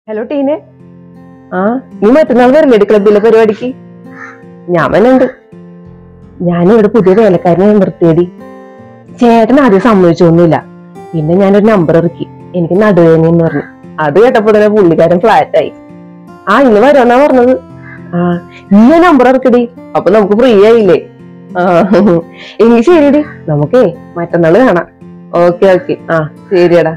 Hello ടീനെ ആ നീ മറ്റന്നാൾ വരില്ലേ ക്ലബിലെ പരിപാടിക്ക് ഞാൻ വന്നുണ്ട് ഞാനിവിടെ പുതിയ വേലക്കാരനെ നിർത്തിയടി ചേട്ടൻ ആദ്യം സമ്മതിച്ചൊന്നുമില്ല പിന്നെ ഞാനൊരു നമ്പർ ഇറക്കി എനിക്ക് നടുവേനെന്ന് പറഞ്ഞു അത് കേട്ടപ്പോ തന്നെ പുള്ളിക്കാരൻ ഫ്ലാറ്റ് ആയി ആ ഇന്ന് വരാന്നാ പറഞ്ഞത് ആ നീ നമ്പർ ഇറക്കടി അപ്പൊ നമുക്ക് ഫ്രീ ആയില്ലേ ആ എങ്കിൽ ശരിയടി നമുക്കേ മറ്റന്നാള് കാണാം ഓക്കെ ഓക്കെ ആ ശരിയടാ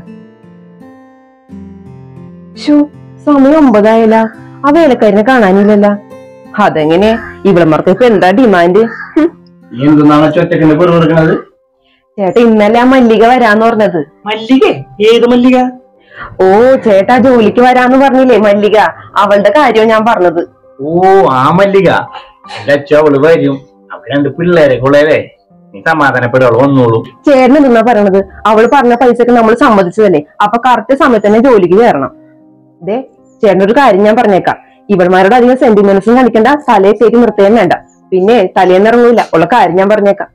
ഷോ സമയം ഒമ്പതായല്ല ആ വേലക്കാരനെ കാണാനില്ലല്ല അതെങ്ങനെ ഇവിളമാർക്ക് ഇപ്പൊ എന്താ ഡിമാൻഡ് നീ എന്തെന്നാണ് ഒറ്റക്കിന്റെ പെറു കൊടുക്കണത് ചേട്ടാ ഇന്നലെ ആ മല്ലിക വരാന്ന് പറഞ്ഞത് മല്ലിക ഏത് മല്ലിക ഓ ചേട്ടാ ജോലിക്ക് വരാന്ന് പറഞ്ഞില്ലേ മല്ലിക അവളുടെ കാര്യവും ഞാൻ പറഞ്ഞത് ഓ ആ മല്ലിക എന്റെ അച്ഛ അവള് വരും അവ രണ്ട് പിള്ളേരെ കൊള്ളേലേ നീ സമാധാനപ്പെടും അവള് വന്നോളൂ ചേട്ടൻ എന്തെന്നാ പറയണത് അവള് പറഞ്ഞ പൈസക്ക് നമ്മൾ സമ്മതിച്ചതല്ലേ അപ്പൊ കറക്റ്റ് സമയത്ത് തന്നെ ജോലിക്ക് കയറണം ദേ ചേട്ടനൊരു കാര്യം ഞാൻ പറഞ്ഞേക്കാം ഇവന്മാരോട് അധികം സെന്റിമെന്റ്സും കളിക്കണ്ട തലയെ കയറ്റി നിർത്തുകയും വേണ്ട പിന്നെ തലേന്ന് ഇറങ്ങൂല ഉള്ള കാര്യം ഞാൻ പറഞ്ഞേക്കാം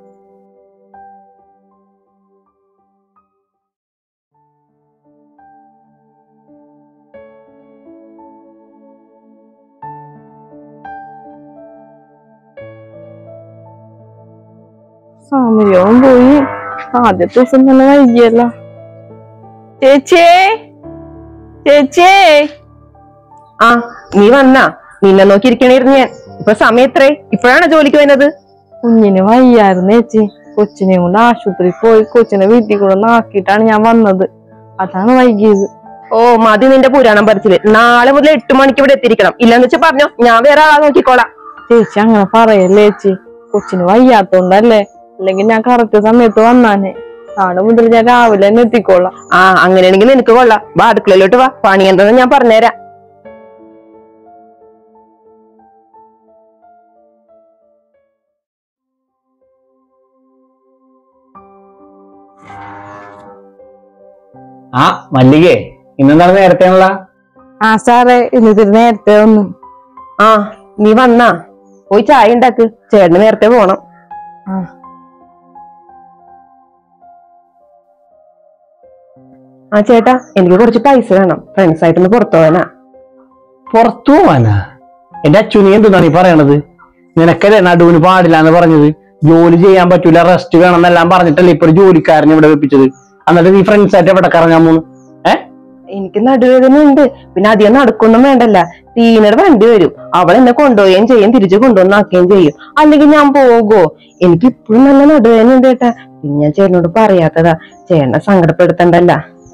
സമയവും പോയി ആദ്യത്തെ ദിവസം തന്നെ വൈകിയല്ല ചേച്ചിയേ ചേച്ചിയേ ആ നീ വന്നാ നിന്നെ നോക്കി ഇരിക്കണേരുന്നു ഞാൻ ഇപ്പൊ സമയം എത്രേ ഇപ്പോഴാണ് ജോലിക്ക് വരുന്നത് കുഞ്ഞിന് വയ്യായിരുന്നു ചേച്ചി കൊച്ചിനെ കൊണ്ട് ആശുപത്രി പോയി കൊച്ചിനെ വീട്ടിൽ കൂടെ നാക്കിയിട്ടാണ് ഞാൻ വന്നത് അതാണ് വൈകിയത് ഓ മതി നിന്റെ പുരാണം പറിച്ചില് നാളെ മുതൽ എട്ട് മണിക്ക് ഇവിടെ എത്തിയിരിക്കണം ഇല്ലെന്ന് വെച്ചാ പറഞ്ഞോ ഞാൻ വേറെ ആളെ നോക്കിക്കോളാം ചേച്ചി അങ്ങനെ പറയല്ലേ ചേച്ചി കൊച്ചിന് വയ്യാത്തോണ്ടല്ലേ അല്ലെങ്കിൽ ഞാൻ കറക്റ്റ് സമയത്ത് വന്നാനെ നാളെ മുതൽ ഞാൻ രാവിലെ തന്നെ എത്തിക്കോളാം ആ അങ്ങനെയാണെങ്കിൽ നിനക്ക് കൊള്ളാം വാ അടുക്കളയിലോട്ട് വാ പണി എന്താന്ന് ഞാൻ പറഞ്ഞുതരാം ആ മല്ലികേ ഇന്നെന്താണ് നേരത്തെയുള്ള ആ സാറേ ഇന്ന് ഇത്തിരി നേരത്തെ വന്നു ആ നീ വന്നാ പോയി ചായ ഉണ്ടാക്ക് ചേട്ടന് നേരത്തെ പോണം ആ ആ ചേട്ടാ എനിക്ക് കുറച്ച് പൈസ വേണം ഫ്രണ്ട്സ് ആയിട്ടൊന്ന് പുറത്തു പോകാനാ പുറത്തു പോവാനാ എന്റെ അച്ഛൻ നീ എന്താണ് ഈ പറയണത് നിനക്കല്ലേ നടുവിന് പാടില്ല എന്ന് പറഞ്ഞത് ജോലി ചെയ്യാൻ പറ്റൂല റെസ്റ്റ് വേണം എന്നെല്ലാം പറഞ്ഞിട്ടല്ലേ ഇപ്പൊ ഒരു ജോലിക്കാരനെ ഇവിടെ വെപ്പിച്ചത് എന്നിട്ട് നീ ഫ്രണ്ട്സ് ആയിട്ട് എവിടെ കറങ്ങാൻ പോന്നു ഏ എനിക്ക് നടുവേദന ഉണ്ട് പിന്നെ അധികം നടക്കൊന്നും വേണ്ടല്ല ടീനയുടെ വണ്ടി വരും അവൾ എന്നെ കൊണ്ടുപോവുകയും ചെയ്യും തിരിച്ചു കൊണ്ടുവന്നാക്കുകയും ചെയ്യും അല്ലെങ്കിൽ ഞാൻ പോകുമോ എനിക്ക് ഇപ്പോഴും നല്ല നടുവേദന ഉണ്ട് ചേട്ടാ പിന്നെ ഞാൻ ചേട്ടനോട് പറയാത്തതാ ചേട്ടനെ സങ്കടപ്പെടുത്തണ്ടല്ല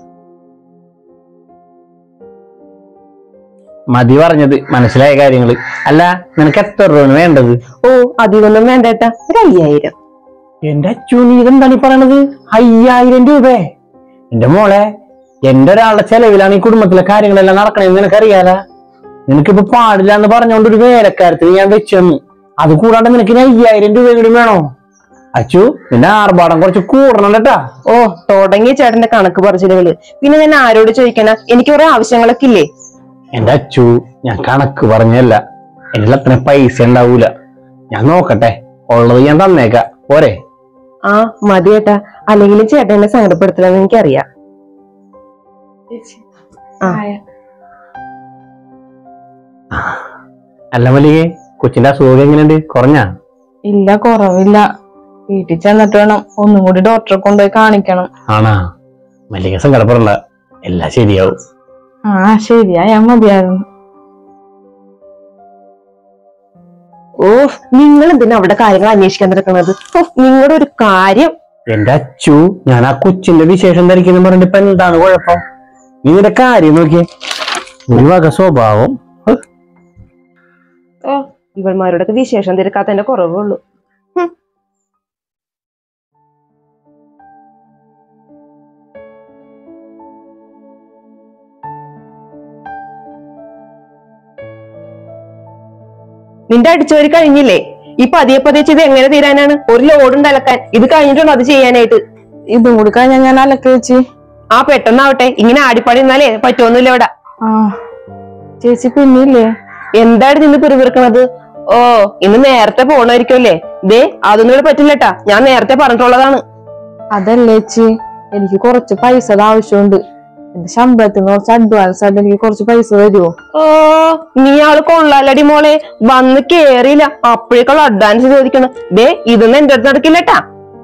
മതി പറഞ്ഞത് മനസ്സിലായ കാര്യങ്ങള് അല്ല നിനക്ക് എത്ര രൂപയാണ് വേണ്ടത് ഓ അധികമൊന്നും വേണ്ട ചേട്ടാ ഒരു അയ്യായിരം എന്റെ അച്ഛൻ നീ ഇതെന്താണ് ഈ പറയണത് അയ്യായിരം രൂപ എന്റെ മോളെ എന്റെ ഒരാളുടെ ചെലവിലാണ് ഈ കുടുംബത്തിലെ കാര്യങ്ങളെല്ലാം നടക്കണേന്ന് നിനക്കറിയാല നിനക്കിപ്പോ പാടില്ല എന്ന് പറഞ്ഞുകൊണ്ട് ഒരു വേലക്കാരത്തിന് ഞാൻ വെച്ചു തന്നു അത് കൂടാണ്ട് നിനക്ക് ഇനി അയ്യായിരം രൂപ കൂടി വേണോ അച്ചു നിന്റെ ആർഭാടം കുറച്ച് കൂടണം കേട്ടാ ഓ തുടങ്ങിയ ചേട്ടന്റെ കണക്ക് പറച്ചിലുകള് പിന്നെ ഞാൻ ആരോട് ചോദിക്കണ എനിക്ക് കുറെ ആവശ്യങ്ങളൊക്കെ ഇല്ലേ എന്റെ അച്ചു ഞാൻ കണക്ക് പറഞ്ഞല്ല എന്റെ അത്ര പൈസ ഉണ്ടാവൂല ഞാൻ നോക്കട്ടെ ഉള്ളത് ഞാൻ തന്നേക്കാം പോരെ ആ മതി ചേട്ടാ അല്ലെങ്കിലും ചേട്ടൻ എന്നെ സങ്കടപ്പെടുത്തില്ലെന്ന് എനിക്കറിയാം ആ. അല്ല മല്ലികേ കൊച്ചിന്റെ അസുഖം എങ്ങനെയുണ്ട് കുറഞ്ഞാ ഇല്ല കുറവില്ല വീട്ടിൽ ചെന്നിട്ട് വേണം ഒന്നും കൂടി ഡോക്ടറെ കൊണ്ടുപോയി കാണിക്കണം ആണാ മല്ലിക സങ്കടപ്പെടണ്ട എല്ലാം ശരിയാവും ആ ശരിയാ ഞാൻ മതിയായിരുന്നു ഓ നിങ്ങൾ എന്തിനാ അവിടെ കാര്യങ്ങൾ അന്വേഷിക്കാൻ നടക്കുന്നത് ഓ നിങ്ങളുടെ ഒരു കാര്യം എന്റെ അച്ചു ഞാൻ ആ കൊച്ചിന്റെ വിശേഷം ധരിക്കുന്നു പറഞ്ഞിട്ട് ഇപ്പൊ എന്താണ് കുഴപ്പം നീ നിന്റെ കാര്യം നോക്കിയേ ഒരു വക സ്വഭാവം ഹ്. ഓ ഇവന്മാരോടൊക്കെ വിശേഷം തിരക്കാത്തതിന്റെ കുറവുള്ളൂ ഹും. നിന്റെ അടിച്ചോരി കഴിഞ്ഞില്ലേ ഈ പതിയെ പതിയെ ചെയ്ത് എങ്ങനെ തീരാനാണ് ഒരു ലോഡ് അലക്കാൻ ഇത് കഴിഞ്ഞിട്ടുണ്ടോ അത് ചെയ്യാനായിട്ട് ഇതും കൂടി കഴിഞ്ഞാൽ ഞാൻ അലക്ക് ചേച്ചി ആ പെട്ടെന്നാവട്ടെ ഇങ്ങനെ ആടിപ്പാടി നിന്നാലേ പറ്റുമൊന്നുമില്ല ഇവിടെ ആ ചേച്ചി പിന്നില്ലേ എന്താണ് നിന്ന് പിറുപിറുക്കണത് ഓ ഇന്ന് നേരത്തെ പോണായിരിക്കുമല്ലേ ദേ അതൊന്നും ഇവിടെ പറ്റില്ലട്ടാ ഞാൻ നേരത്തെ പറഞ്ഞിട്ടുള്ളതാണ് അതല്ലേ ചേച്ചി എനിക്ക് കുറച്ച് പൈസയുടെ ആവശ്യമുണ്ട് എന്റെ ശമ്പളത്തിൽ നിന്ന് കുറച്ച് അഡ്വാൻസ് ആയിട്ട് എനിക്ക് കുറച്ച് പൈസ തരുമോ ഓ നീ ആള് കൊള്ളാലടി മോളെ വന്ന് കേറിയില്ല അപ്പോഴേക്കുള്ള അഡ്വാൻസ് ചോദിക്കണം ദേ ഇതൊന്നും എന്റെ അടുത്ത് നടക്കില്ലട്ടാ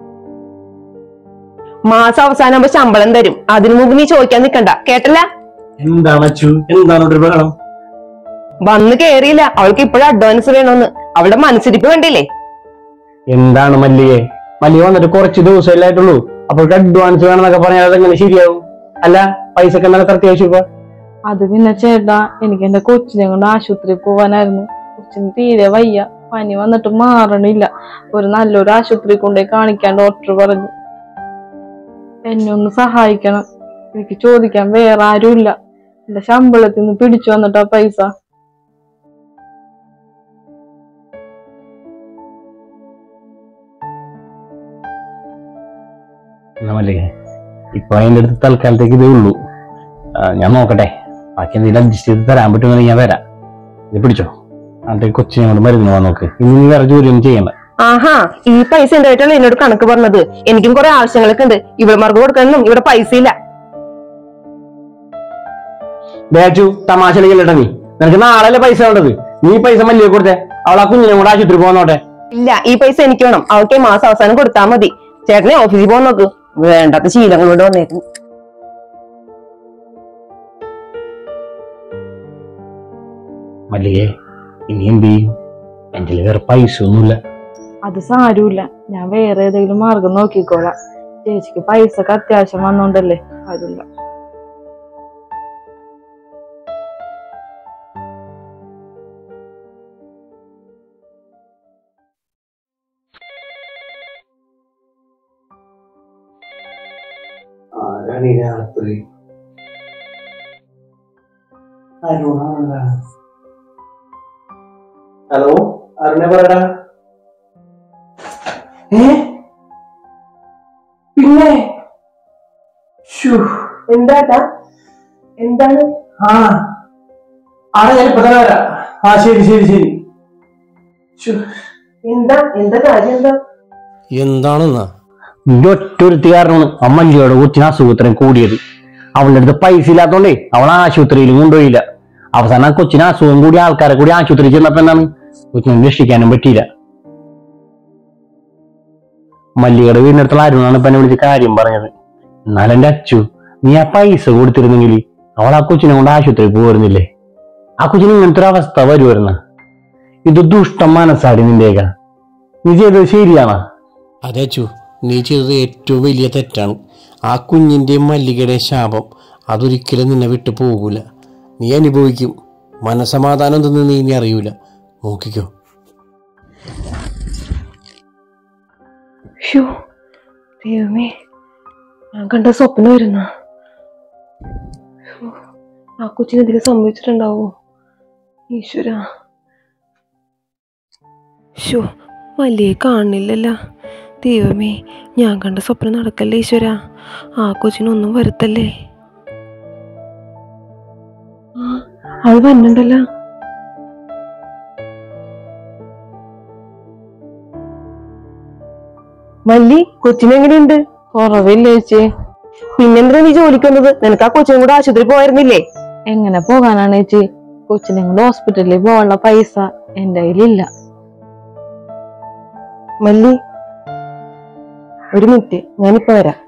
മാസം അവസാനമാകുമ്പോ ശമ്പളം തരും അതിനു മുമ്പ് നീ ചോദിക്കാൻ നിക്കണ്ട കേട്ടല്ല എന്താണ് അച്ചു എന്താണ് ഒരു ബഹളം വന്ന് കേറിയില്ല അവൾക്ക് ഇപ്പോഴും അഡ്വാൻസ് വേണമെന്ന് അവളുടെ മനസ്സിരിപ്പ് കണ്ടില്ലേ എന്താണ് മല്ലിയെ മല്ലിക വന്നിട്ട് കുറച്ച് ദിവസമല്ലേ ആയിട്ടുള്ളൂ അപ്പോൾ അഡ്വാൻസ് വേണമെന്നൊക്കെ പറഞ്ഞാൽ അതെങ്ങനെ ശരിയാവും അല്ല പൈസ ഒക്കെ നല്ല അത്യാവശ്യം ഇപ്പൊ അത് പിന്നെ ചേട്ടാ എനിക്ക് എന്റെ കൊച്ചിനെ കൊണ്ട് ആശുപത്രിയിൽ പോവാനായിരുന്നു കൊച്ചിന് തീരെ വയ്യ പനി വന്നിട്ട് മാറണില്ല ഒരു നല്ലൊരു ആശുപത്രി കൊണ്ടുപോയി കാണിക്കാൻ ഡോക്ടർ പറഞ്ഞു എന്നെ ഒന്ന് സഹായിക്കണം എനിക്ക് ചോദിക്കാൻ വേറെ ആരുമില്ല എന്റെ ശമ്പളത്തിൽ നിന്ന് പിടിച്ചു വന്നിട്ടാ പൈസ എന്നാ മല്ലിക ഇപ്പൊ അതിന്റെ അടുത്ത് തൽക്കാലത്തേക്ക് ഇതേ ഉള്ളൂ ആ, ഞാൻ നോക്കട്ടെ ബാക്കി എന്തെങ്കിലും അഡ്ജസ്റ്റ് ചെയ്ത് തരാൻ പറ്റുമെന്ന് ഞാൻ തരാം ഇത് പിടിച്ചോ എന്നിട്ട് കൊച്ചിനെ കൊണ്ട് മരുന്ന് പോകാൻ നോക്ക് ഇനി നീ വേറെ ജോലിയൊന്നും ചെയ്യണ്ട ആഹാ ഈ പൈസ ഉണ്ടായിട്ടാണ് എന്നോട് കണക്ക് പറഞ്ഞത് എനിക്കും കുറെ ആവശ്യങ്ങളൊക്കെ ഉണ്ട് ഇവിടെ മാർക്ക് കൊടുക്കാനൊന്നും ഇവിടെ പൈസ ഇല്ല ബേച്ചു തമാശ കളിക്കല്ലട്ടാ നീ നിനക്ക് നാളെ പൈസ വേണ്ടത് നീ പൈസ മല്ലിയെ കൊടുത്തേ അവൾ ആ കുഞ്ഞിനെ കൂടെ ആശുപത്രി പോന്നോട്ടെ ഇല്ല ഈ പൈസ എനിക്ക് വേണം അവൾക്ക് മാസം അവസാനം കൊടുത്താൽ മതി ചേട്ടനെ ഓഫീസിൽ പോകാൻ നോക്ക് വേണ്ടാത്ത ശീലങ്ങളോട് വന്നേക്കും മല്ലികെ ഇനി എന്ത് ചെയ്യും എന്റെ വേറെ പൈസ ഒന്നുമില്ല അത് സാരമില്ല ഞാൻ വേറെ ഏതെങ്കിലും മാർഗം നോക്കിക്കോളാം ചേച്ചിക്ക് പൈസക്ക് അത്യാവശ്യം വന്നോണ്ടല്ലേ അതില്ല ആരാണ് ഈ രാത്രി അരുണാണല്ല ഹലോ അരുണെ പറയടാ ഏ പിന്നെ ശ്ശോ, എന്താട്ടാ എന്താണ് ആ ആടാ ഞാൻ ഇപ്പൊ തന്നെ വരാം ആ ശരി ശരി ശരി ശ്ശോ. എന്താ എന്താ കാര്യം എന്താ എന്താണെന്നാ നീ ഒറ്റൊരുത്തി കാരണമാണ് അമ്മല്ലിയോട് കൊച്ചിന് അസുഖത്തിനും കൂടിയത് അവളുടെ അടുത്ത് പൈസ ഇല്ലാത്തോണ്ടേ അവൾ ആശുപത്രിയിലും കൊണ്ടുപോയില്ല അവസാനം ആ കൊച്ചിന് അസുഖം കൂടി ആൾക്കാരെ കൂടി ആശുപത്രിയിൽ ചെന്നപ്പോ എന്താണ് കൊച്ചിനെ രക്ഷിക്കാനും പറ്റിയില്ല മല്ലികയുടെ വീടിനടുത്തുള്ള അരുണാണ് ഇപ്പൊ എന്നെ വിളിച്ച് കാര്യം പറഞ്ഞത് എന്നാലും എന്റെ അച്ചു നീ ആ പൈസ കൊടുത്തിരുന്നെങ്കിൽ അവൾ ആ കൊച്ചിനെ കൊണ്ട് ആശുപത്രിയിൽ പോരുന്നില്ലേ ആ കൊച്ചിന് ഇങ്ങനത്തെ ഒരു അവസ്ഥ വരുമായിരുന്ന ഇത് ദുഷ്ടം മനസ്സാടി നിന്റെയൊക്കെ നീ ചെയ്തത് ശരിയാണോ അരച്ചു നീ ചെയ്തത് ഏറ്റവും വലിയ തെറ്റാണ് ആ കുഞ്ഞിൻ്റെയും മല്ലികയുടെയും ശാപം അതൊരിക്കലും നിന്നെ വിട്ടു പോകൂല നീ അനുഭവിക്കും മനസമാധാനം എന്തെന്ന് നീ ഇനി അറിയൂല നോക്കിക്കോ ഷോ ദൈവമേ ഞാൻ കണ്ട സ്വപ്നം വരുന്ന ആ കൊച്ചിന് എന്തെങ്കിലും സംഭവിച്ചിട്ടുണ്ടാവോ ഈശ്വര ഷോ വലിയ കാണില്ലല്ല ദൈവമേ ഞാൻ കണ്ട സ്വപ്നം നടക്കല്ലേ ഈശ്വര ആ കൊച്ചിനൊന്നും വരുത്തല്ലേ ആ, അവൾ വന്നിണ്ടല്ലോ മല്ലി കൊച്ചിനെങ്ങനെയുണ്ട് കുറവില്ല ചേച്ചി പിന്നെന്തിനാ നീ ജോലിക്ക് വന്നത് നിനക്ക് ആ കൊച്ചിനും കൂടെ ആശുപത്രി പോയിരുന്നില്ലേ എങ്ങനെ പോകാനാണ് ചേച്ചി കൊച്ചിനെ കൊണ്ട് ഹോസ്പിറ്റലിൽ പോകാനുള്ള പൈസ എന്റെ കയ്യിലില്ല മല്ലി ഒരു മിനിറ്റ് ഞാനിപ്പോ വരാം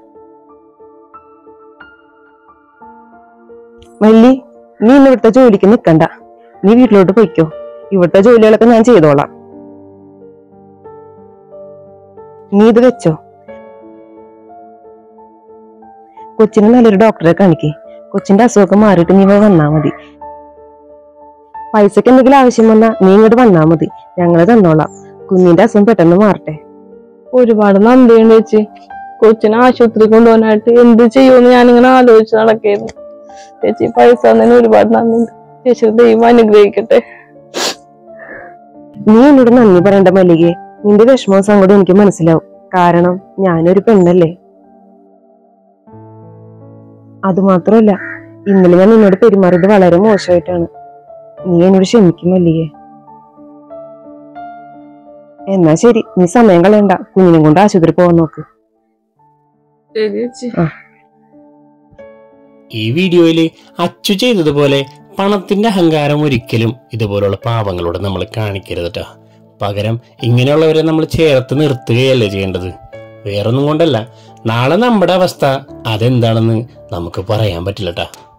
മല്ലി നീ ഇന്ന് ഇവിടുത്തെ ജോലിക്ക് നിക്കണ്ട നീ വീട്ടിലോട്ട് പോയിക്കോ ഇവിടുത്തെ ജോലികളൊക്കെ ഞാൻ ചെയ്തോളാം നീ ഇത് വെച്ചോ കൊച്ചിനെ നല്ലൊരു ഡോക്ടറെ കാണിക്കേ കൊച്ചിന്റെ അസുഖമൊക്കെ മാറിയിട്ട് നീ ഇവിടെ വന്നാ മതി പൈസക്ക് എന്തെങ്കിലും ആവശ്യം വന്നാ നീ ഇങ്ങോട്ട് വന്നാ മതി ഞങ്ങള് തന്നോളാം കുഞ്ഞിന്റെ അസുഖം പെട്ടെന്ന് മാറട്ടെ ഒരുപാട് നന്ദിയുണ്ട് ചേച്ചി കൊച്ചിനെ ആശുപത്രി കൊണ്ടുപോകാനായിട്ട് എന്ത് ചെയ്യുമെന്ന് ഞാനിങ്ങനെ ആലോചിച്ച് നടക്കായിരുന്നു ചേച്ചി പൈസ തന്നതിന് ഒരുപാട് നന്ദിയുണ്ട് ചേച്ചി ദൈവം അനുഗ്രഹിക്കട്ടെ നീ എന്നോട് നന്ദി പറയണ്ട മല്ലികയെ നിന്റെ വിഷമവും സങ്കടവും എനിക്ക് മനസ്സിലാവും കാരണം ഞാനൊരു പെണ്ണല്ലേ അതുമാത്രമല്ല ഇന്നലെ ഞാൻ നിന്നോട് പെരുമാറിയത് വളരെ മോശമായിട്ടാണ് നീ എന്നോട് ക്ഷമിക്കും മല്ലികയെ എന്നാ ശരി നീ സമയം കളയണ്ട കുഞ്ഞിനെ കൊണ്ട് ആശുപത്രി പോവാൻ നോക്ക് ശരി ചേച്ചി ഈ വീഡിയോയിൽ അച്ചു ചെയ്തതുപോലെ പണത്തിന്റെ അഹങ്കാരം ഒരിക്കലും ഇതുപോലുള്ള പാവങ്ങളോട് നമ്മൾ കാണിക്കരുത് കേട്ടോ പകരം ഇങ്ങനെയുള്ളവരെ നമ്മൾ ചേർത്ത് നിർത്തുകയല്ലേ ചെയ്യേണ്ടത് വേറൊന്നും കൊണ്ടല്ല നാളെ നമ്മുടെ അവസ്ഥ അതെന്താണെന്ന് നമുക്ക് പറയാൻ പറ്റില്ല കേട്ടോ